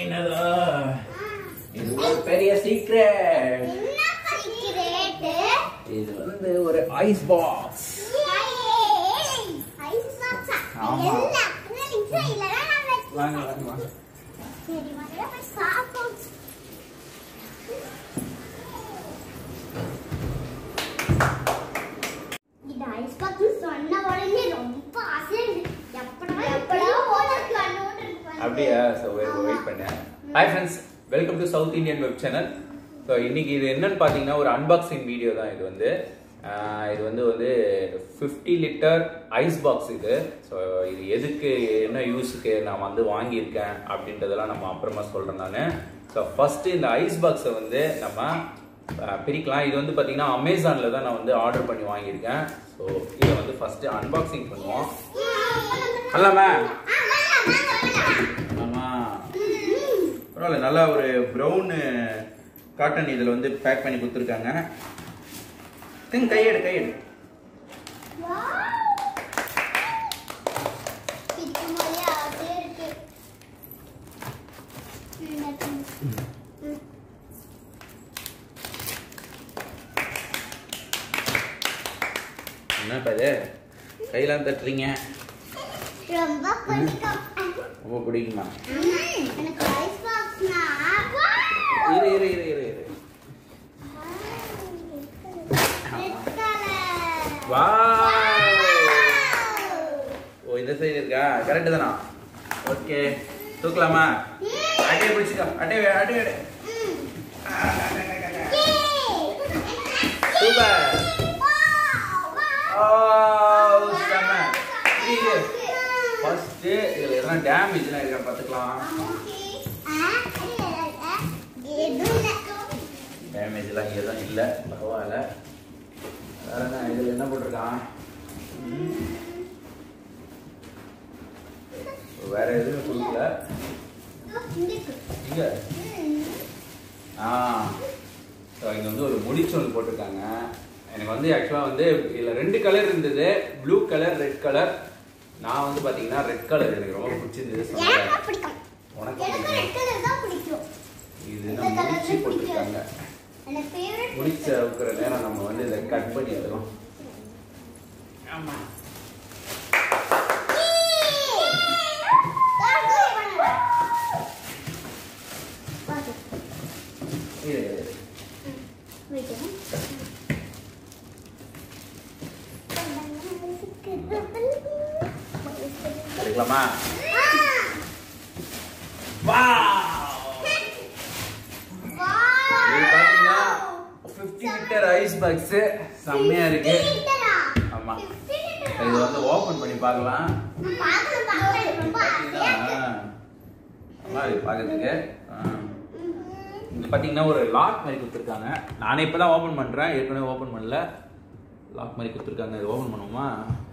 என்னதா இது ஒரு பெரிய சீக்ரெட் என்ன படிக்கிறேட்டு இது வந்து ஒரு ஐஸ் பாக்ஸ் ஐஸ் பாக்ஸா ஆமா. எல்லாம் நிமிஷம் இல்லைன்னா நாங்க வாங்க வாங்க வாங்க சரி முதல்ல போய் சாப்பிடுவோம் இது ஐஸ் பாக்ஸ் சொன்ன உடனே ரொம்ப ஆசையா இருக்கு எப்படா எப்படா ஓனர் கண்ணோட அப்படியா ஸோ வெயிட் பண்ணேன் hi friends welcome to south Indian web channel so இன்னைக்கு இது என்னன்னு பார்த்தீங்கன்னா ஒரு அன்பாக்சிங் வீடியோ தான் இது வந்து ஆஹ் இது வந்து வந்து ஃபிஃப்டி லிட்டர் ஐஸ் பாக்ஸ் இது ஸோ இது எதுக்கு என்ன யூஸுக்கு நான் வந்து வாங்கியிருக்கேன் அப்படின்றதெல்லாம் நம்ம அப்புறமா சொல்கிறேன் நான் ஸோ ஃபஸ்ட்டு இந்த ஐஸ் பாக்ஸை வந்து நம்ம ஆஹ் பிரிக்கலாம் இது வந்து பார்த்தீங்கன்னா அமேசானில் தான் நான் வந்து ஆர்டர் பண்ணி வாங்கியிருக்கேன் ஸோ இதை வந்து ஃபஸ்ட்டு அன்பாக்சிங் பண்ணுவோம் அல்லாமா ஆமா பரவாயில்ல நல்லா ஒரு ப்ரௌன் காட்டன் இதில் வந்து பேக் பண்ணி கொடுத்துருக்காங்க திங் கையெடு கையெடு என்னப்பா இது கையெல்லாம் தட்டுறீங்க ரொம்ப பிடிக்கும் ரொம்ப பிடிக்குமா ம், எனக்கு ஐஸ் பாக்ஸ்னா இரு இரு இரு இரு இரு ரெட் கலர் வா ஓ இந்த சைடு இருக்கா கரெக்டு தானா ஓகே தூக்கலாமா அட்டையை பிடிச்சிக்கோ அட்டையை அட்டையை எடு. சூப்பர் ஓ செம்ம இது ஃபர்ஸ்ட் இதுல எதனா டேமேஜ்லாம் இருக்கா பார்த்துக்கலாம் டேமேஜ்லாம் எதுவும் இல்லை பரவாயில்ல வேற என்ன இதில் என்ன போட்டிருக்கான் ம். வேற எதுவும் கொடுக்கல இங்க ஆ ஸோ இங்கே வந்து ஒரு முடிச்சு ஒன்று போட்டிருக்காங்க எனக்கு வந்து ஆக்சுவலாக வந்து இதில் ரெண்டு கலர் இருந்தது ப்ளூ கலர் ரெட் கலர் நான் வந்து பார்த்தீங்கன்னா ரெட் கலர் எனக்கு ரொம்ப பிடிச்சிருந்தது சொன்னேன். உனக்கு பிடிக்குமா? இது நான் முடிச்சு போட்டிருக்காங்க முடிச்ச வைக்கிற நேரம் நம்ம வந்து இதை கட் பண்ணி எடுக்கலாம் ஆமா இது எடுக்கலாமா வா இது பார்த்தீங்கன்னா 50 லிட்டர் ஐஸ் பாக்ஸ் செம்மையா இருக்கு ஆமா இது வந்து ஓபன் பண்ணி பார்க்கலாம் பார்த்தீங்கன்னா நல்லா இருக்கு பார்க்கறதுக்கு ஆ. இங்க பார்த்தீங்கன்னா ஒரு லாக் மாதிரி கொடுத்துருக்காங்க நானே இப்போ தான் ஓப்பன் பண்ணுறேன் ஏற்கனவே ஓப்பன் பண்ணல லாக் மாதிரி கொடுத்துருக்காங்க இது ஓப்பன் பண்ணுவோமா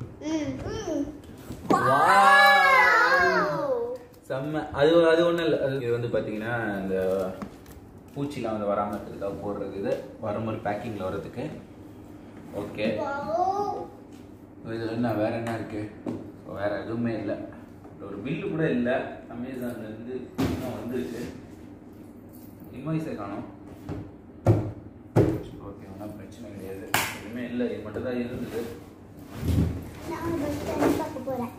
செம்ம அது அது ஒன்றும் இல்லை அது இது வந்து பார்த்தீங்கன்னா இந்த பூச்சிலாம் வந்து வராமல் இருக்கிறதுக்காக போடுறது இது வர மாதிரி பேக்கிங்கில் வர்றதுக்கு ஓகே இது என்ன வேற என்ன இருக்கு வேற எதுவுமே இல்லை ஒரு பில்லு கூட இல்லை அமேசான்ல இருந்து இன்னும் வந்துருக்கு இன்வாய்ஸை காணும் ஓகே ஒன்றும் பிரச்சனை கிடையாது எதுவுமே இல்லை இது மட்டும் தான் இருந்தது போறேன்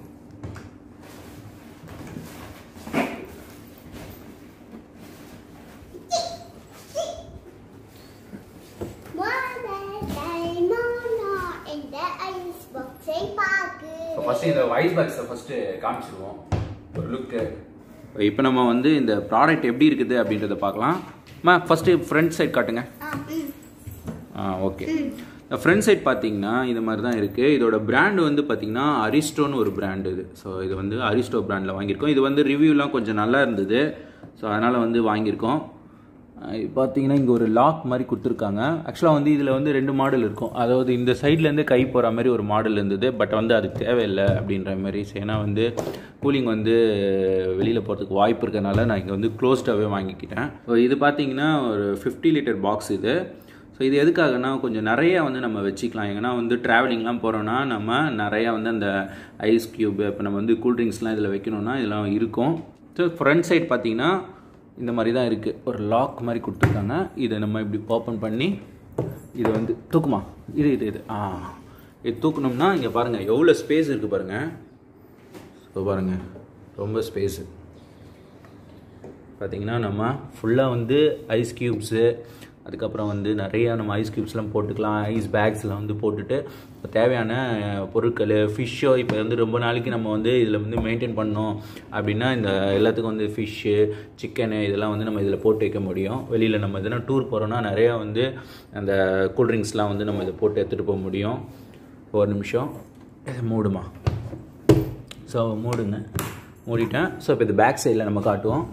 ஸோ ஃபஸ்ட்டு இந்த வைஸ் பாக்ஸை ஃபஸ்ட்டு காமிச்சிருவோம் ஒரு லுக்கு இப்போ நம்ம வந்து இந்த ப்ராடக்ட் எப்படி இருக்குது அப்படின்றத பார்க்கலாம் மா ஃபஸ்ட்டு ஃப்ரண்ட் சைட் காட்டுங்க ஆ ஓகே ஃப்ரண்ட் சைட் பார்த்தீங்கன்னா இது மாதிரி தான் இருக்குது இதோட பிராண்ட் வந்து பார்த்தீங்கன்னா அரிஸ்டோன்னு ஒரு பிராண்ட் இது ஸோ இது வந்து அரிஸ்டோ பிராண்டில் வாங்கியிருக்கோம் இது வந்து ரிவ்யூலாம் கொஞ்சம் நல்லா இருந்தது ஸோ அதனால் வந்து வாங்கியிருக்கோம் அஹ் இது பார்த்தீங்கன்னா இங்கே ஒரு லாக் மாதிரி கொடுத்துருக்காங்க ஆக்சுவலாக வந்து இதில் வந்து ரெண்டு மாடல் இருக்கும் அதாவது இந்த சைட்லேருந்து கை போகிற மாதிரி ஒரு மாடல் இருந்தது பட் வந்து அதுக்கு தேவையில்லை அப்படின்ற மாதிரி ஏன்னா வந்து கூலிங் வந்து வெளியில் போகிறதுக்கு வாய்ப்பு இருக்கறனால நான் இங்கே வந்து க்ளோஸ்டாகவே வாங்கிக்கிட்டேன் ஸோ இது பார்த்தீங்கன்னா ஒரு ஃபிஃப்டி லிட்டர் பாக்ஸ் இது ஸோ இது எதுக்காகனா கொஞ்சம் நிறைய வந்து நம்ம வச்சுக்கலாம் எங்கன்னா வந்து ட்ராவலிங்லாம் போகிறோன்னா நம்ம நிறையா வந்து அந்த ஐஸ் க்யூப் இப்போ நம்ம வந்து கூல்ட்ரிங்க்ஸ்லாம் இதில் வைக்கணும்னா இதெல்லாம் இருக்கும் ஸோ ஃப்ரண்ட் சைட் பார்த்தீங்கன்னா இந்த மாதிரி தான் இருக்குது ஒரு லாக் மாதிரி கொடுத்துருக்காங்க இதை நம்ம இப்படி ஓப்பன் பண்ணி இதை வந்து தூக்குமா இது இது இது ஆ இது தூக்கணும்னா இங்கே பாருங்கள் எவ்வளோ ஸ்பேஸ் இருக்குது பாருங்கள் ஸோ பாருங்கள் ரொம்ப ஸ்பேஸு பார்த்தீங்கன்னா நம்ம ஃபுல்லாக வந்து ஐஸ் க்யூப்ஸு அதுக்கப்புறம் வந்து நிறைய நம்ம ஐஸ் க்யூப்ஸ்லாம் போட்டுக்கலாம் ஐஸ் பேக்ஸ்லாம் வந்து போட்டுட்டு இப்போ தேவையான அஹ், பொருட்கள் ஃபிஷ்ஷோ இப்போ வந்து ரொம்ப நாளைக்கு நம்ம வந்து இதில் வந்து மெயின்டைன் பண்ணோம் அப்படின்னா இந்த எல்லாத்துக்கும் வந்து ஃபிஷ்ஷு சிக்கனு இதெல்லாம் வந்து நம்ம இதில் போட்டு வைக்க முடியும் வெளியில் நம்ம எதனா டூர் போகிறோன்னா நிறையா வந்து அந்த கூல்ட்ரிங்க்ஸ்லாம் வந்து நம்ம இதை போட்டு எடுத்துகிட்டு போக முடியும் ஒரு நிமிஷம் இதை மூடுமா ஸோ மூடுங்க மூடிட்டேன் ஸோ இப்போ இது பேக் சைடில் நம்ம காட்டுவோம்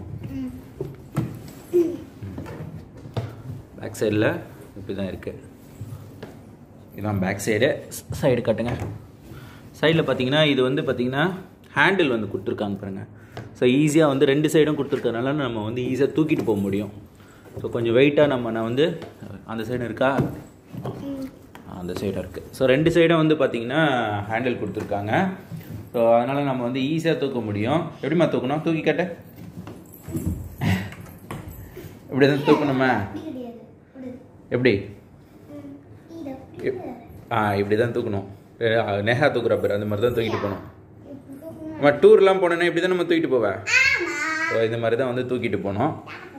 பேக் சைடில் இப்படி தான் இருக்குது இதுதான் பேக் சைடு சைடு காட்டுங்க சைடில் பார்த்தீங்கன்னா இது வந்து பார்த்தீங்கன்னா ஹேண்டில் வந்து கொடுத்துருக்காங்க பாருங்கள் ஸோ ஈஸியாக வந்து ரெண்டு சைடும் கொடுத்துருக்கறனால நம்ம வந்து ஈஸியாக தூக்கிட்டு போக முடியும் ஸோ கொஞ்சம் வெயிட்டாக நம்ம நான் வந்து அந்த சைடு இருக்கா அந்த சைடும் இருக்குது ஸோ ரெண்டு சைடும் வந்து பார்த்தீங்கன்னா ஹேண்டில் கொடுத்துருக்காங்க ஸோ அதனால் நம்ம வந்து ஈஸியாக தூக்க முடியும் எப்படிம்மா தூக்கணும் தூக்கி காட்ட இப்படி தான் தூக்கணுமா அப்படி கிடையாது ஒரு எப்படி ம், இது அப்படி இப்- ஆ இப்படி தான் தூக்கணும் அஹ் நேஹா தூக்குற பேர் அந்த மாதிரி தான் தூக்கிட்டு போகணும் இப்படி தூக்கணும். நம்ம டூர்லாம் போனோன்னா இப்படி தான் நம்ம தூக்கிட்டு போவேன் ஆமா. ஸோ இந்த மாதிரி தான் வந்து தூக்கிட்டு போனோம்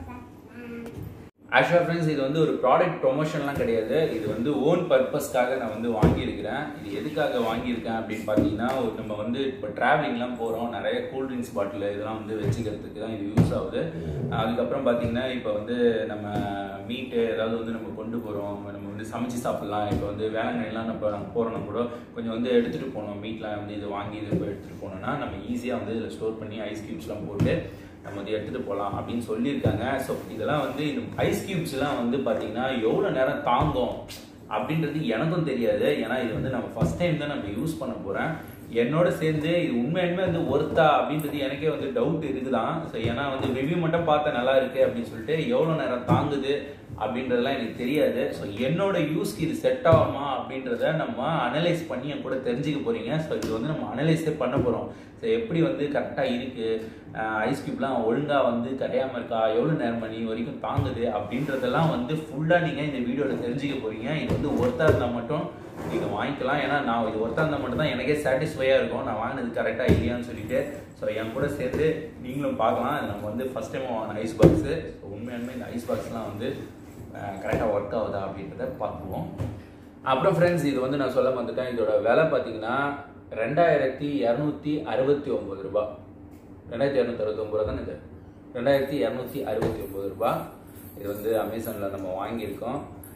ஆக்சுவலாக ஃப்ரெண்ட்ஸ் இது வந்து ஒரு ப்ராடக்ட் ப்ரொமோஷன்லாம் கிடையாது இது வந்து ஓன் பர்பஸ்க்காக நான் வந்து வாங்கியிருக்கிறேன் இது எதுக்காக வாங்கியிருக்கேன் அப்படின்னு பார்த்தீங்கன்னா ஒரு நம்ம வந்து இப்போ ட்ராவலிங்லாம் போகிறோம் நிறைய கூல் ட்ரிங்க்ஸ் பாட்டில் இதெல்லாம் வந்து வச்சுக்கிறதுக்கு தான் இது யூஸ் ஆகுது அதுக்கப்புறம் பார்த்தீங்கன்னா இப்போ வந்து நம்ம மீட்டு ஏதாவது வந்து நம்ம கொண்டு போகிறோம் நம்ம வந்து சமைச்சு சாப்பிட்லாம் இப்போ வந்து வேளாங்கண்ணிலாம் நம்ம நாங்கள் போகிறோம்னா கூட கொஞ்சம் வந்து எடுத்துகிட்டு போகணும் மீட்லாம் வந்து இது வாங்கி இது போய் எடுத்துகிட்டு போனோம்னா நம்ம ஈஸியாக வந்து இதில் ஸ்டோர் பண்ணி ஐஸ் க்யூப்ஸ்லாம் போட்டு நம்ம வந்து எடுத்துகிட்டு போகலாம் அப்படின்னு சொல்லியிருக்காங்க ஸோ இதெல்லாம் வந்து இந்த ஐஸ் க்யூப்ஸ்லாம் வந்து பார்த்தீங்கன்னா எவ்வளோ நேரம் தாங்கும் அப்படின்றது எனக்கும் தெரியாது ஏன்னா இது வந்து நம்ம ஃபர்ஸ்ட் டைம் தான் நம்ம யூஸ் பண்ண போகிறேன் என்னோட சேர்ந்து இது உண்மையுமே வந்து ஒர்த்தா அப்படின்றது எனக்கே வந்து டவுட் இருக்குதான் ஸோ ஏன்னா வந்து ரிவ்யூ மட்டும் பார்த்தா நல்லா இருக்கு அப்படின்னு சொல்லிட்டு எவ்வளோ நேரம் தாங்குது அப்படின்றதெல்லாம் எனக்கு தெரியாது ஸோ என்னோட யூஸ்க்கு இது செட் ஆகுமா அப்படின்றத நம்ம அனலைஸ் பண்ணி என் கூட தெரிஞ்சுக்க போறீங்க ஸோ இது வந்து நம்ம அனலைஸே பண்ண போகிறோம் ஸோ எப்படி வந்து கரெக்டாக இருக்கு ஐஸ் கியூப்லாம் ஒழுங்காக வந்து கரையாமல் இருக்கா எவ்வளோ நேரம் மணி வரைக்கும் தாங்குது அப்படின்றதெல்லாம் வந்து ஃபுல்லாக நீங்கள் இந்த வீடியோவில் தெரிஞ்சுக்க போறீங்க இது வந்து ஒருத்தா இருந்தால் மட்டும் நீங்கள் வாங்கிக்கலாம் ஏன்னா நான் இது ஒருத்தா இருந்தால் மட்டும் தான் எனக்கே சாட்டிஸ்ஃபையாக இருக்கும் நான் வாங்கினது கரெக்டாக இல்லையான்னு சொல்லிட்டு ஸோ என் கூட சேர்ந்து நீங்களும் பார்க்கலாம் இது நம்ம வந்து ஃபஸ்ட் டைம் வாங்கின ஐஸ் பாக்ஸு ஸோ உண்மையாலுமே இந்த ஐஸ் பாக்ஸ்லாம் வந்து கரெக்டாக ஒர்க் ஆகுதா அப்படின்றத பார்க்குவோம் அப்புறம் ஃப்ரெண்ட்ஸ் இது வந்து நான் சொல்ல வந்துட்டேன் இதோட விலை பார்த்தீங்கன்னா ரெண்டாயிரத்தி இரநூத்தி அறுபத்தி ஒம்பது ரூபாய் ரெண்டாயிரத்தி இரநூத்தி அறுபத்தி ஒம்பது ரூபா தானே இது ரெண்டாயிரத்தி இரநூத்தி அறுபத்தி ஒம்பது ரூபாய் இது வந்து அமேசானில் நம்ம வாங்கியிருக்கோம்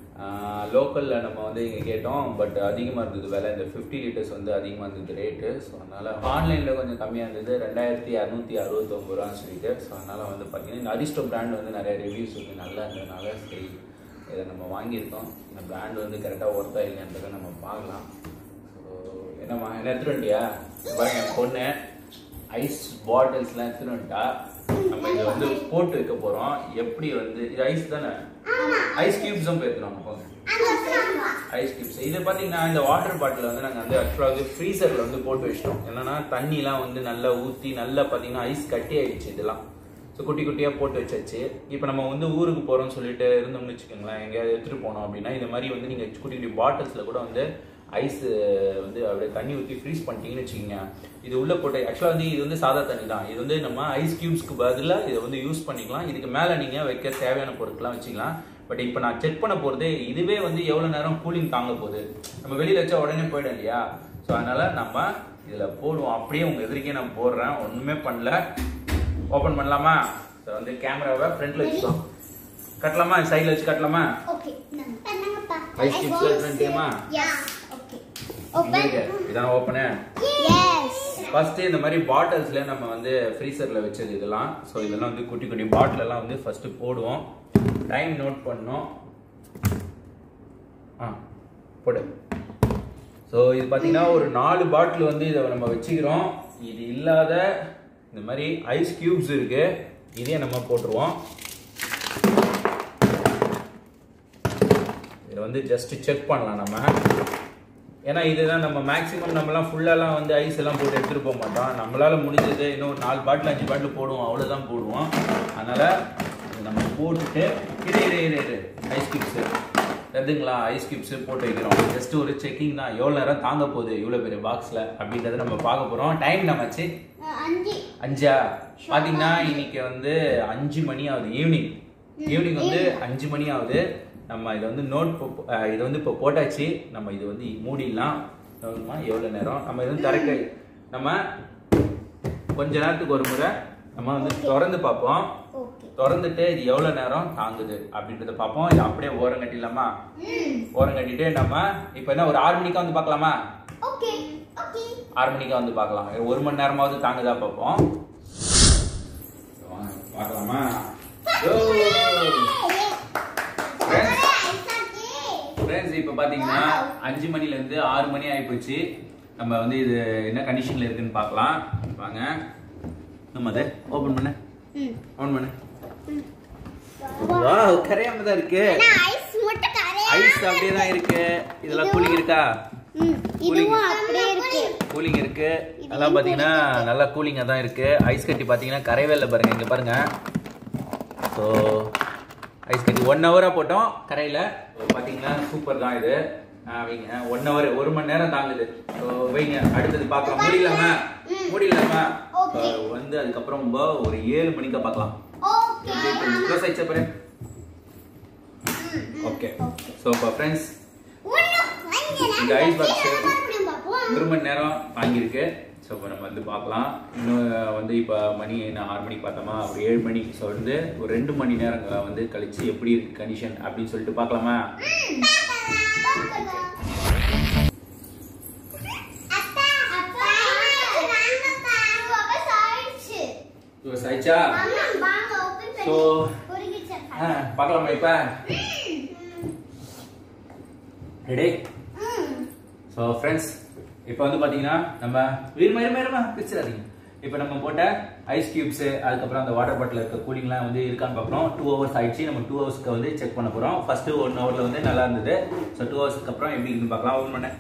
லோக்கலில் நம்ம வந்து இங்கே கேட்டோம் பட் அதிகமாக இருந்தது விலை இந்த ஃபிஃப்டி லிட்டர்ஸ் வந்து அதிகமாக இருந்தது ரேட்டு ஸோ அதனால் ஆன்லைனில் கொஞ்சம் கம்மியாக இருந்தது ரெண்டாயிரத்தி இரநூத்தி அறுபத்தொம்பது ரூபான்னு சொல்லிட்டு ஸோ அதனால் வந்து பார்த்தீங்கன்னா இந்த அரிஸ்டோ பிராண்ட் வந்து நிறைய ரிவ்யூஸ் வந்து நல்லா இருந்ததுனால சரி இதை நம்ம வாங்கியிருக்கோம் இந்த பிராண்ட் வந்து கரெக்டாக ஒர்த்தா இல்லைன்றதை நம்ம பார்க்கலாம் ஸோ என்னம்மா என்ன எடுத்துட்டு வந்துட்டியா பாருங்க என் பொண்ணு ஐஸ் பாட்டில்ஸ்லாம் எடுத்துட்டு வந்துட்டா நம்ம இதை வந்து போட்டு வைக்க போகிறோம் எப்படி வந்து இது ஐஸ் தானே ஐஸ் கியூப்ஸும் பேத்துறோம் போங்க ஐஸ் கியூப்ஸ் இது பார்த்தீங்கன்னா இந்த வாட்டர் பாட்டில் வந்து நாங்கள் வந்து ஆக்சுவலாக வந்து ஃப்ரீசரில் வந்து போட்டு வச்சிட்டோம் என்னன்னா தண்ணிலாம் வந்து நல்லா ஊற்றி நல்லா பார்த்தீங்கன்னா ஐஸ் கட்டி ஆயிடுச்சு இதெல்லாம் ஸோ குட்டி குட்டியாக போட்டு வச்சாச்சு இப்போ நம்ம வந்து ஊருக்கு போகிறோம்னு சொல்லிட்டு இருந்தோம்னு வச்சுக்கோங்களேன் எங்கேயாவது எடுத்துகிட்டு போனோம் அப்படின்னா இந்த மாதிரி வந்து நீங்கள் குட்டி குட்டி பாட்டில்ஸில் கூட வந்து ஐஸ் வந்து அப்படியே தண்ணி ஊற்றி ஃப்ரீஸ் பண்ணிட்டீங்கன்னு வச்சுக்கோங்க இது உள்ளே போட்டு ஆக்சுவலாக வந்து இது வந்து சாதா தண்ணி தான் இது வந்து நம்ம ஐஸ் கியூப்ஸ்க்கு பதிலாக இதை வந்து யூஸ் பண்ணிக்கலாம் இதுக்கு மேலே நீங்கள் வைக்க தேவையான பொருட்கள்லாம் வச்சுக்கலாம் பட் இப்போ நான் செக் பண்ண போகிறது இதுவே வந்து எவ்வளோ நேரம் கூலிங் தாங்க போகுது நம்ம வெளியில் வச்சா உடனே போயிடும் இல்லையா ஸோ அதனால் நம்ம இதில் போடுவோம் அப்படியே உங்கள் எதிர்க்கே நான் போடுறேன் ஒன்றுமே பண்ணல ஓப்பன் பண்ணலாமா ஸோ வந்து கேமராவை ஃப்ரண்ட்டில் வச்சுக்கோம் கட்டலாமா சைடில் வச்சு கட்டலாமா ஓகே நம்ம பண்ணுங்கப்பா Ice cubes எல்லாம் எடுத்துட்டு வந்துட்டியாம்மா? யா ஓகே இங்க ஓபன் இருக்கு. இதான் ஓப்பனு எஸ் ஃபர்ஸ்ட் இந்த மாதிரி பாட்டில்ஸ்ல நம்ம வந்து ஃப்ரீசர்ல வச்சது இதெல்லாம் ஸோ இதெல்லாம் வந்து குட்டி குட்டி பாட்டில் எல்லாம் வந்து ஃபர்ஸ்ட் போடுவோம் டைம் நோட் பண்ணோம் ஆ போடு ஸோ இது பார்த்தீங்கன்னா ஒரு நாலு பாட்டில் வந்து இதை நம்ம வச்சுக்கிறோம் இது இல்லாத இந்த மாதிரி ஐஸ் கியூப்ஸ் இருக்கு இதே நம்ம போட்டுருவோம் இதை வந்து ஜஸ்ட் செக் பண்ணலாம் நம்ம ஏன்னா இதுதான் நம்ம மேக்ஸிமம் நம்மலாம் ஃபுல்லாலாம் வந்து ஐஸ் எல்லாம் போட்டு எடுத்துட்டு போக மாட்டோம் நம்மளால முடிஞ்சது இன்னும் ஒரு நாலு பாட்டில் அஞ்சு பாட்டில் போடுவோம் அவ்வளோதான் போடுவோம் அதனால இது நம்ம போட்டுட்டு இரு இரு இரு இரு ஐஸ் கியூப்ஸு எதுங்களா ஐஸ் கியூப்ஸு போட்டு வைக்கிறோம் ஜஸ்ட் ஒரு செக்கிங் தான் எவ்வளோ நேரம் தாங்க போகுது இவ்வளோ பெரிய பாக்ஸில் அப்படின்றத நம்ம பார்க்க போகிறோம் டைம் நம்மச்சு அஹ் அஞ்சு அஞ்சா பாத்தீங்கன்னா இன்னைக்கு வந்து அஞ்சு மணி ஆகுது ஈவினிங் ஈவினிங் வந்து அஞ்சு மணி ஆகுது நம்ம இதை வந்து நோட் இதை வந்து இப்போ போட்டாச்சு நம்ம இது வந்து மூடிடலாம் எவ்வளோமா எவ்வளோ நேரம் நம்ம இது வந்து திறக்க நம்ம கொஞ்ச நேரத்துக்கு ஒரு முறை நம்ம வந்து திறந்து பார்ப்போம் ஓகே திறந்துட்டு இது எவ்வளோ நேரம் தாங்குது அப்படின்றத பார்ப்போம் இது அப்படியே ஓரம் கட்டிடலாமா ம் ஓரம் கட்டிட்டு நம்ம இப்போ என்ன ஒரு ஆறு மணிக்கா வந்து பார்க்கலாமா ஓகே ஓகே ஆறு மணிக்கா வந்து பார்க்கலாம் ஒரு மணி நேரமாவது தாங்குதா பார்ப்போம் வாங்க, பார்க்கலாமா ஃப்ரெண்ட்ஸ் இப்போ பார்த்தீங்கன்னா அஞ்சு மணிலேருந்து ஆறு மணி ஆகிப்போச்சு நம்ம வந்து இது என்ன கண்டிஷனில் இருக்குன்னு பார்க்கலாம் வாங்க நம்ம அதை ஓப்பன் பண்ண ஓப்பன் பண்ண வா கரையாம தான் இருக்கு ஐஸ் மட்டும் கரையா ஐஸ் அப்படியே தான் இருக்கு இதெல்லாம் கூலிங் இருக்கா ம் இதுவும் அப்படியே இருக்கு கூலிங் இருக்கு நல்லா பாத்தீங்கன்னா நல்லா கூலிங்கா தான் இருக்கு ஐஸ் கட்டி பாத்தீங்கன்னா கரையவே இல்லை பாருங்க இங்க பாருங்க ஸோ ஐஸ் கட்டி ஒன் ஹவரா போட்டோம் கரையில So, பாத்தீங்கன்னா சூப்பர் தான் இது ஆஹ் வைங்க ஒன் ஹவர் ஒரு மணி நேரம் தாங்குது ஸோ வைங்க அடுத்தது பார்க்கலாம் முடியலாமா முடியலாமா Okay. வந்து அதுக்கப்புறம் ரொம்ப ஒரு ஏழு மணிக்கா பார்க்கலாம் ஓகே க்ளோஸ் ஆயிடுச்சா பாரு ஓகே ஸோ இப்போ ஃப்ரெண்ட்ஸ் இந்த ஐஸ் பாக்ஸ் ஒரு மணி நேரம் வாங்கியிருக்கு ஸோ இப்போ நம்ம வந்து பார்க்கலாம் இன்னும் வந்து இப்போ மணி என்ன ஆறு மணிக்கு பார்த்தோமா ஒரு ஏழு மணி ஸோ வந்து ஒரு ரெண்டு மணி நேரம் வந்து கழிச்சு எப்படி இருக்கு கண்டிஷன் அப்படின்னு சொல்லிட்டு பார்க்கலாமா ஸோ சாய்ச்சா ஸோ பார்க்கலாமா இப்போ ரெடி ஸோ ஃப்ரெண்ட்ஸ் இப்போ வந்து பார்த்தீங்கன்னா நம்ம வீரமா இருமா இருமா பிரிச்சிடாதீங்க இப்போ நம்ம போட்ட ஐஸ் கியூப்ஸு அதுக்கப்புறம் அந்த வாட்டர் பாட்டில் இருக்க கூலிங்லாம் வந்து இருக்கான்னு பார்க்குறோம் டூ ஹவர்ஸ் ஆயிடுச்சு நம்ம டூ ஹவர்ஸ்க்கு வந்து செக் பண்ண போகிறோம் ஃபர்ஸ்ட் ஒன் ஹவரில் வந்து நல்லா இருந்தது ஸோ டூ ஹவர்ஸ்க்கு அப்புறம் எப்படி இருக்குன்னு பார்க்கலாம் ஓப்பன் பண்ணேன்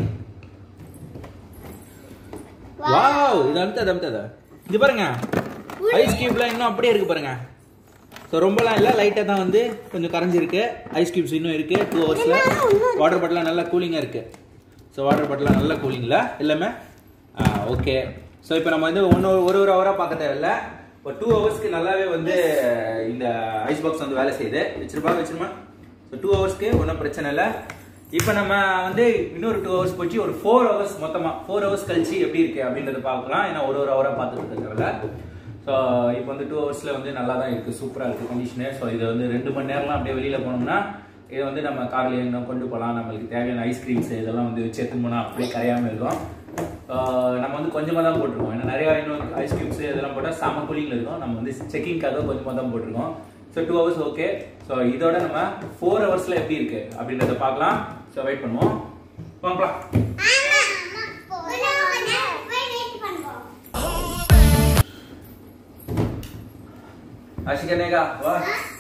வாவ் இது அமுத்தது அமுத்தது இது பாருங்க ஐஸ் கியூப்லாம் இன்னும் அப்படியே இருக்கு பாருங்க ஸோ ரொம்பலாம் இல்லை லைட்டாக தான் வந்து கொஞ்சம் கரைஞ்சிருக்கு ஐஸ் கியூப்ஸ் இன்னும் இருக்கு டூ ஹவர்ஸில் வாட்டர் பாட்டிலாம் நல்லா கூலிங்காக இருக்கு ஸோ வாட்டர் பாட்டிலாம் நல்லா கூலிங்கில் எல்லாமே ஓகே ஸோ இப்போ நம்ம வந்து ஒன்று ஒரு ஒரு ஹவராக பார்க்க தேவையில்ல ஒரு டூ ஹவர்ஸ்க்கு நல்லாவே வந்து இந்த ஐஸ் பாக்ஸ் வந்து வேலை செய்யுது வச்சிருப்பா வச்சிருமா ஸோ டூ ஹவர்ஸ்க்கு ஒன்றும் பிரச்சனை இல்லை இப்போ நம்ம வந்து இன்னொரு டூ ஹவர்ஸ் போச்சு ஒரு ஃபோர் ஹவர்ஸ் மொத்தமாக ஃபோர் ஹவர்ஸ் கழிச்சு எப்படி இருக்கு அப்படின்றத பார்க்கலாம் ஏன்னா ஒரு ஒரு ஹவராக பார்த்துட்டு இருக்கிறதுல ஸோ இப்போ வந்து டூ ஹவர்ஸில் வந்து நல்லா தான் இருக்குது சூப்பராக இருக்குது கண்டிஷனு ஸோ இது வந்து ரெண்டு மணி நேரம்லாம் அப்படியே வெளியில் போனோம்னா இதை வந்து நம்ம காரில் எங்கே கொண்டு போகலாம் நம்மளுக்கு தேவையான ஐஸ்கிரீம்ஸ் இதெல்லாம் வந்து வச்சு எடுத்துன்னு போனால் அப்படியே கரையாமல் இருக்கும் ஆஹ் நம்ம வந்து கொஞ்சமாக தான் போட்டிருக்கோம் ஏன்னா நிறையா இன்னும் ஐஸ்கிரீம்ஸ் இதெல்லாம் போட்டால் செம கூலிங்கில் இருக்கும் நம்ம வந்து செக்கிங்காக கொஞ்சமாக தான் போட்டிருக்கோம் so two hours okay so இதோட நம்ம ஃபோர் ஹவர்ஸில் எப்படி இருக்கு அப்படின்றத பார்க்கலாம் ஸோ வெயிட் பண்ணுவோம் பார்க்கலாம் ஆஷிகனேகா வா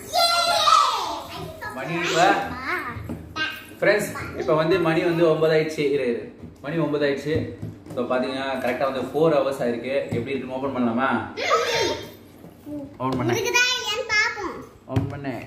மணி இப்போ ஃப்ரெண்ட்ஸ் இப்போ வந்து மணி வந்து ஒன்பதாயிடுச்சு இரு இரு. மணி ஒன்பதாயிடுச்சு ஸோ பார்த்தீங்கன்னா கரெக்டாக வந்து ஃபோர் ஹவர்ஸ் ஆயிருக்கு எப்படி இருக்குன்னு ஓப்பன் பண்ணலாமா ஓப்பன் பண்ணேன் ஓப்பன் பண்ணேன்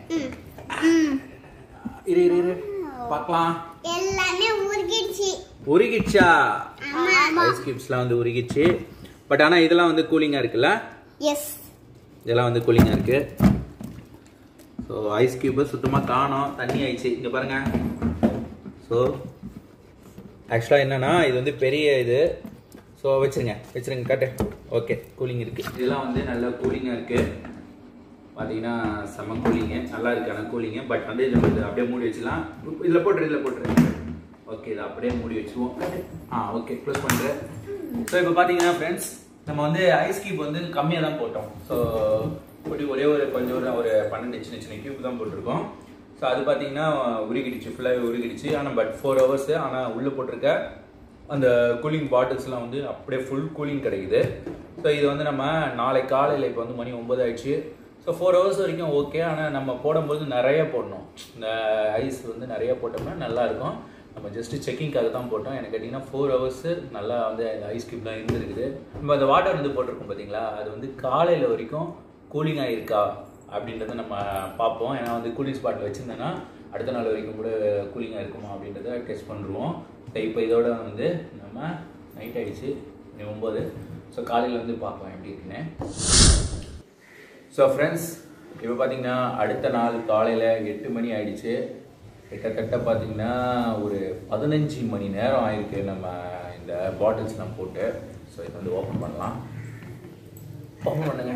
இரு இரு இரு பார்க்கலாம் எல்லாமே உருகிடுச்சு உருகிடுச்சா ஆமா ஐஸ் கியூப்ஸ்லாம் வந்து உருகிடுச்சு பட் ஆனால் இதெல்லாம் வந்து கூலிங்காக இருக்குல்ல எஸ் இதெல்லாம் வந்து கூலிங்காக இருக்கு ஸோ ஐஸ் கியூபை சுத்தமாக காணோம் தண்ணி ஆயிடுச்சு இங்கே பாருங்க ஸோ ஆக்சுவலாக என்னன்னா இது வந்து பெரிய இது ஸோ வச்சிருங்க வச்சிருங்க காட்டு ஓகே கூலிங் இருக்கு இதெல்லாம் வந்து நல்ல கூலிங்காக இருக்கு பார்த்தீங்கன்னா செம்ம கூலிங்கு நல்லா இருக்கு ஆனால் கூலிங்கு பட் வந்து இதில் வந்து அப்படியே மூடி வச்சுலாம் இதில் போட்டுரு இதில் போட்டுரு ஓகே இதை அப்படியே மூடி வச்சுருவோம் ஆ ஓகே க்ளோஸ் பண்ணுறேன் ஸோ இப்போ பார்த்தீங்கன்னா ஃப்ரெண்ட்ஸ் நம்ம வந்து ஐஸ் கியூப் வந்து கம்மியாக தான் போட்டோம் ஸோ இப்படி ஒரே ஒரு கொஞ்சம் ஒரு ஒரு பன்னெண்டு சின்ன சின்ன கியூப் தான் போட்டிருக்கோம் ஸோ அது பார்த்தீங்கன்னா உருகிடுச்சு ஃபுல்லாகவே உருகிடுச்சு ஆனால் பட் ஃபோர் ஹவர்ஸ் ஆனால் உள்ளே போட்டிருக்க அந்த கூலிங் பாட்டில்ஸ்லாம் வந்து அப்படியே ஃபுல் கூலிங் கிடைக்குது ஸோ இது வந்து நம்ம நாளை காலையில் இப்போ வந்து மணி ஒன்பது ஆயிடுச்சு ஸோ ஃபோர் ஹவர்ஸ் வரைக்கும் ஓகே ஆனால் நம்ம போடும்போது நிறைய போடணும் இந்த ஐஸ் வந்து நிறைய போட்டோம்னா நல்லா இருக்கும் நம்ம ஜஸ்ட் செக்கிங்காக தான் போட்டோம் எனக்கு கேட்டிங்கன்னா ஃபோர் ஹவர்ஸ் நல்லா வந்து ஐஸ் கியூப்லாம் இருந்திருக்குது நம்ம அந்த வாட்டர் வந்து போட்டிருக்கோம் பார்த்தீங்களா அது வந்து காலையில் வரைக்கும் கூலிங் ஆகிருக்கா அப்படின்றத நம்ம பார்ப்போம் ஏன்னா வந்து கூலிங் ஸ்பாட்டில் வச்சுருந்தேன்னா அடுத்த நாள் வரைக்கும் கூட கூலிங்காக இருக்குமா அப்படின்றத டெஸ்ட் பண்ணுருவோம் இப்போ இதோட வந்து நம்ம நைட் ஆயிடுச்சு இனி ஒம்பது ஸோ காலையில் வந்து பார்ப்போம் எப்படி இருக்குன்னு ஸோ ஃப்ரெண்ட்ஸ் இப்போ பார்த்தீங்கன்னா அடுத்த நாள் காலையில் எட்டு மணி ஆயிடுச்சு கிட்டத்தட்ட பார்த்தீங்கன்னா ஒரு பதினஞ்சு மணி நேரம் ஆயிருக்கு நம்ம இந்த பாட்டில்ஸ்லாம் போட்டு ஸோ இதை வந்து ஓப்பன் பண்ணலாம் ஓப்பன் பண்ணுங்க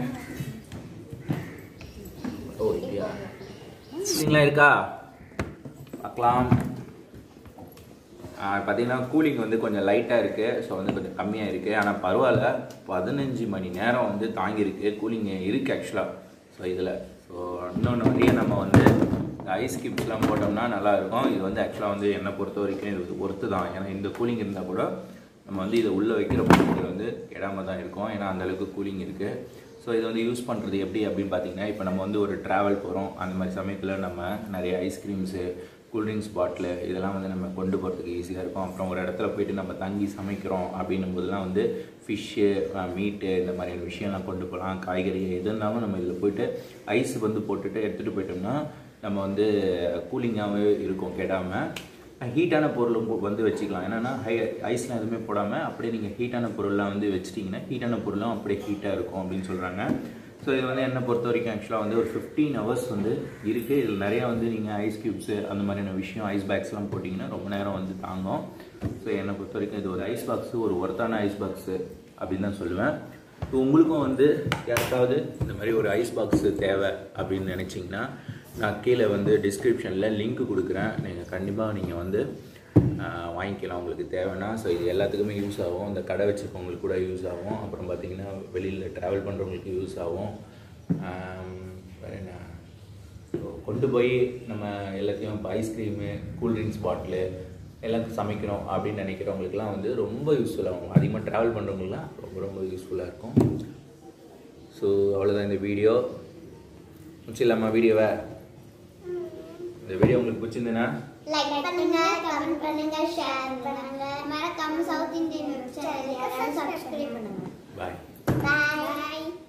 ஓ இல்லையா கூலிங்லாம் இருக்கா பார்க்கலாம் பார்த்தீங்கன்னா கூலிங் வந்து கொஞ்சம் லைட்டாக இருக்குது ஸோ வந்து கொஞ்சம் கம்மியாக இருக்குது ஆனால் பரவாயில்ல பதினஞ்சு மணி நேரம் வந்து தாங்கியிருக்கு கூலிங் இருக்குது ஆக்சுவலாக ஸோ இதில் ஸோ இன்னொன்று நிறைய நம்ம வந்து ஐஸ் கிப்ஸ்லாம் போட்டோம்னா நல்லா இருக்கும் இது வந்து ஆக்சுவலாக வந்து என்னை பொறுத்த வரைக்கும் இது ஒர்த்து தான் ஏன்னா இந்த கூலிங் இருந்தால் கூட நம்ம வந்து இதை உள்ளே வைக்கிற பொருட்கள் வந்து கெடாம தான் இருக்கும் ஏன்னா அந்தளவுக்கு கூலிங் இருக்குது ஸோ இதை வந்து யூஸ் பண்ணுறது எப்படி அப்படின்னு பார்த்தீங்கன்னா இப்போ நம்ம வந்து ஒரு ட்ராவல் போகிறோம் அந்த மாதிரி சமயத்தில் நம்ம நிறைய ஐஸ்கிரீம்ஸு கூல்ட்ரிங்க்ஸ் பாட்டிலு இதெல்லாம் வந்து நம்ம கொண்டு போகிறதுக்கு ஈஸியாக இருக்கும் அப்புறம் ஒரு இடத்துல போயிட்டு நம்ம தங்கி சமைக்கிறோம் அப்படின்னும் போதெல்லாம் வந்து ஃபிஷ்ஷு மீட்டு இந்த மாதிரியான விஷயம்லாம் கொண்டு போகலாம் காய்கறி எது இருந்தாலும் நம்ம இதில் போயிட்டு ஐஸ் வந்து போட்டுட்டு எடுத்துகிட்டு போயிட்டோம்னா நம்ம வந்து கூலிங்காகவே இருக்கும் கெடாமல் ஹீட்டான பொருளும் போ- வந்து வச்சுக்கலாம் என்னென்னா ஹை ஐஸ்லாம் எதுவுமே போடாமல் அப்படியே நீங்கள் ஹீட்டான பொருள்லாம் வந்து வச்சிட்டிங்கன்னா ஹீட்டான பொருளும் அப்படியே ஹீட்டாக இருக்கும் அப்படின்னு சொல்கிறாங்க ஸோ இது வந்து என்னை பொறுத்த வரைக்கும் ஆக்சுவலாக வந்து ஒரு ஃபிஃப்டீன் ஹவர்ஸ் வந்து இருக்குது இதில் நிறையா வந்து நீங்கள் ஐஸ் க்யூப்ஸு அந்த மாதிரியான விஷயம் ஐஸ் பேக்ஸ்லாம் போட்டிங்கன்னா ரொம்ப நேரம் வந்து தாங்கும் ஸோ என்னை பொறுத்த வரைக்கும் இது ஒரு ஐஸ் பாக்ஸு ஒரு ஒர்த்தான ஐஸ் பாக்ஸு அப்படின்னு தான் சொல்லுவேன் ஸோ உங்களுக்கும் வந்து யாருக்காவது இந்த மாதிரி ஒரு ஐஸ் பாக்ஸு தேவை அப்படின்னு நினச்சிங்கன்னா நான் கீழே வந்து டிஸ்கிரிப்ஷனில் லிங்க் கொடுக்குறேன் நீங்கள் கண்டிப்பாக நீங்கள் வந்து ஆஹ், வாங்கிக்கலாம் உங்களுக்கு தேவைன்னா ஸோ இது எல்லாத்துக்குமே யூஸ் ஆகும் இந்த கடை வச்சுருக்கவங்களுக்கு கூட யூஸ் ஆகும் அப்புறம் பார்த்தீங்கன்னா வெளியில் ட்ராவல் பண்ணுறவங்களுக்கு யூஸ் ஆகும் ஆம், வேற என்ன ஸோ கொண்டு போய் நம்ம எல்லாத்தையும் இப்போ ஐஸ்கிரீமு கூல்ட்ரிங்க்ஸ் பாட்டிலு எல்லாம் சமைக்கணும் அப்படின்னு நினைக்கிறவங்களுக்குலாம் வந்து ரொம்ப யூஸ்ஃபுல்லாக ஆகும் அதிகமாக ட்ராவல் பண்ணுறவங்களுக்குலாம் ரொம்ப ரொம்ப யூஸ்ஃபுல்லாக இருக்கும் ஸோ அவ்வளோதான் இந்த வீடியோ முடிச்சிடலாமா வீடியோவை இந்த வீடியோ உங்களுக்கு பிடிச்சிருந்ததுன்னா லைக் பண்ணுங்க கமெண்ட் பண்ணுங்க ஷேர் பண்ணுங்க மறக்காம south Indian web channel subscribe பண்ணுங்க பாய் பாய்